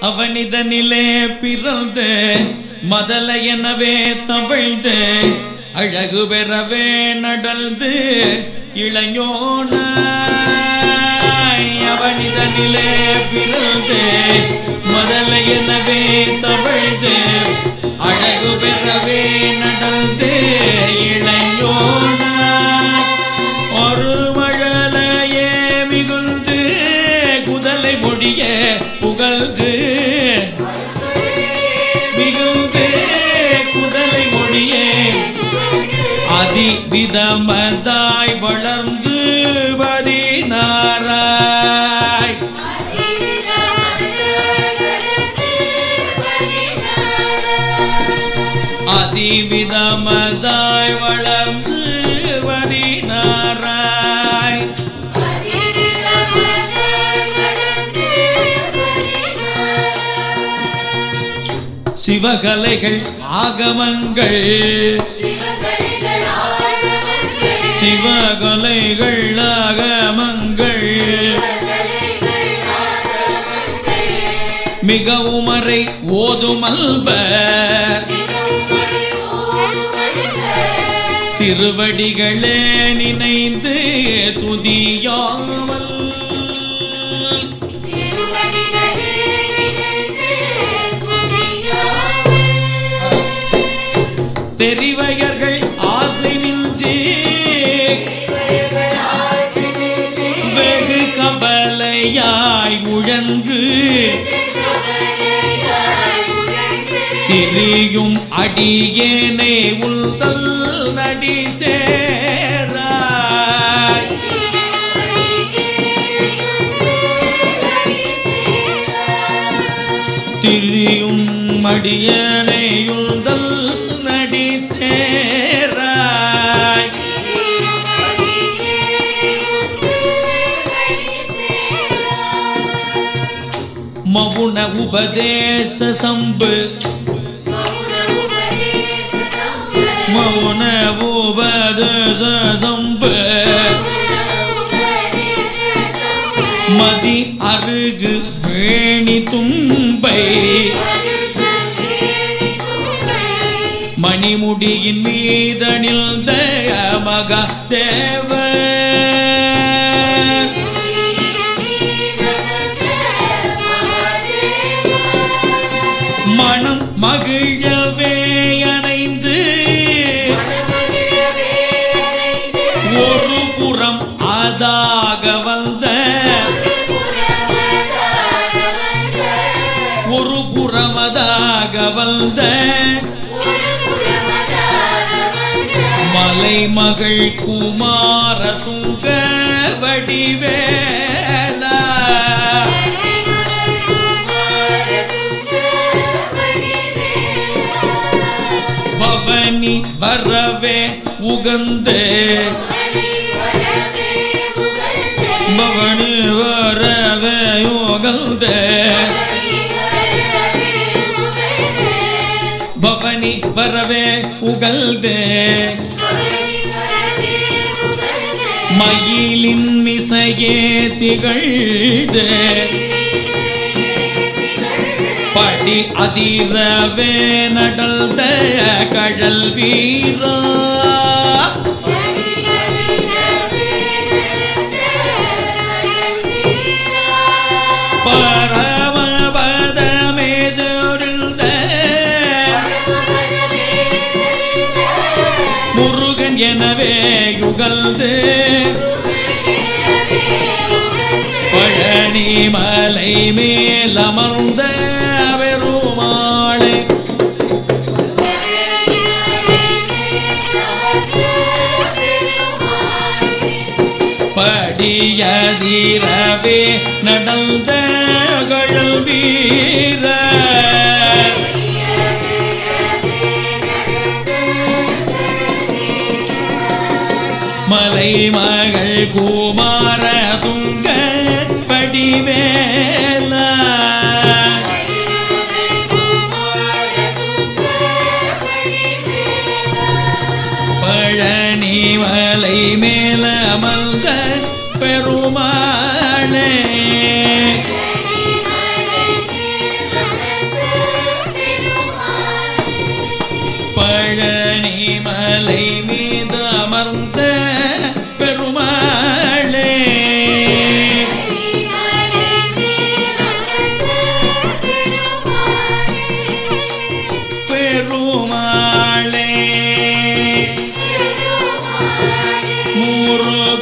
அவனிதனிலே பிறந்து மதல எனவே தவழ்ந்து அழகு பெறவே நடந்து இளையோனாய் அவனிதனிலே பிறந்து மதல எனவே தவழ்ந்து அழகு பெறவே நடந்து இளையோனாய் ஒரு மழலையே மிகுந்து குதலை மொழிய புகழ்ந்து மிகுந்து குதலை மொழியே அதிவிதமதாய் வளர்ந்து பதினாராய் அதிவிதமதாய் வளர்ந்து பதினாராய் சிவகலைகள் ஆகமங்கள் சிவகலைகள் ஆகமங்கள் மிகவும் அறை ஓதுமல்பர் திருவடிகளே நினைந்து துதியாமல் தெரிவையர்கள் ஆசை மிஞ்சி வெகு கவலையாய் உழன்று திரியும் அடியேனே உள்தல் நடி சேராய் திரியும் அடியேனே உள்தல் நடி சேராய் மவுன உபதேச சம்பு மவுன உபதேச சம்பு மதி அருகு வேணி தும்பை மணிமுடியின் மீதனில் மக தேவ மனம் மகிழவே அணைந்து ஒரு புறம் அதாக வந்த ஒரு புறமதாக வந்த மலைமகள் குமார துங்க வடிவேலா பவனி வரவே உகந்து பவனி வரவே உகந்து பவனி வரவே உகழ்ந்து மயிலின் மிசையே திகழ்ந்து படி அதிரவே நடந்த கழல் வீரா பரமபதமே சொருந்த முருகன் எனவே யுகழ்ந்து பழனி மலை மேல் அமர்ந்த பெருமாளே படியதிரவே நடந்த கழல் வீர மலை மகள் குமார துங்க படிவேல பழனி மலை மேல அமர்ந்த பெருமாளே நூறு